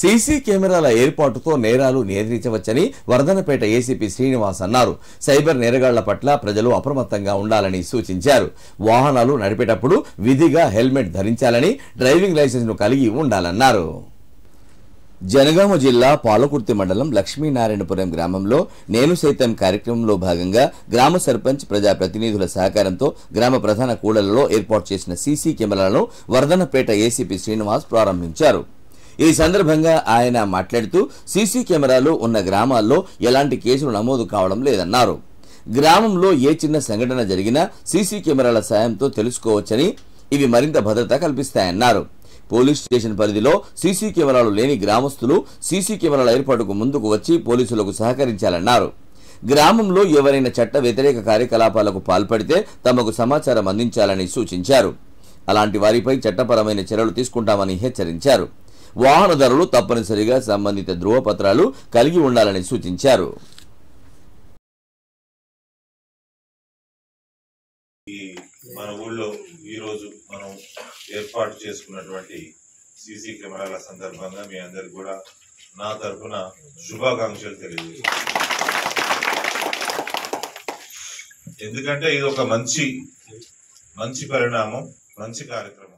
CC కెమెరాల ఏర్పాటుతో నేరాలు నియంత్రించవచ్చని Wardhannapet ACP Srinivas అన్నారు సైబర్ నేరగాళ్ల పట్ల ప్రజలు అప్రమత్తంగా ఉండాలని సూచించారు వాహనాలు నడిపేటప్పుడు విధిగా హెల్మెట్ ధరించాలని డ్రైవింగ్ లైసెన్స్ ను కలిగి ఉండాలన్నారు జనగామ జిల్లా పాలకుర్తి మండలం లక్ష్మీనారాయణపురం గ్రామంలో నేను సైతం కార్యక్రమంలో భాగంగా గ్రామ సర్పంచ్ ప్రజాప్రతినిధుల సహకారంతో గ్రామ ప్రధాన కూడలలో ఏర్పాటు చేసిన సీసీ కెమెరాలను వర్ధనపేట ఏసీపీ శ్రీనివాస్ ప్రారంభించారు ఈ సందర్భంగా ఆయన మాట్లాడుతూ సీసీ కెమెరాలు ఉన్న గ్రామాల్లో ఎలాంటి కేసులు నమోదు కావడం లేదన్నారు గ్రామంలో ఏ చిన్న సంఘటన జరిగినా సీసీ కెమెరాల సాయంతో తెలుసుకోవచ్చని ఇవి మరింత భద్రత కల్పిస్తాయన్నారు పోలీస్ స్టేషన్ పరిధిలో సీసీ కెమెరాలు లేని గ్రామస్తులు సీసీ కెమెరాల ఏర్పాటుకు ముందుకు వచ్చి పోలీసులకు సహకరించాలన్నారు గ్రామంలో ఎవరైనా చట్ట వ్యతిరేక కార్యకలాపాలకు పాల్పడితే తమకు సమాచారం అందించాలని సూచించారు అలాంటి వారిపై చట్టపరమైన చర్యలు తీసుకుంటామని హెచ్చరించారు వాహనదారులు తప్పనిసరిగా సంబంధిత ధృవపత్రాలు కలిగి ఉండాలని సూచించారు ఈ మన ఊళ్ళో ఈరోజు మనం ఏర్పాటు చేసుకున్నటువంటి సీసీ కెమెరాల సందర్భంగా మీ అందరికి కూడా నా తరఫున శుభాకాంక్షలు తెలియజేస్తున్నాను ఎందుకంటే ఇది ఒక మంచి మంచి పరిణామం మంచి కార్యక్రమం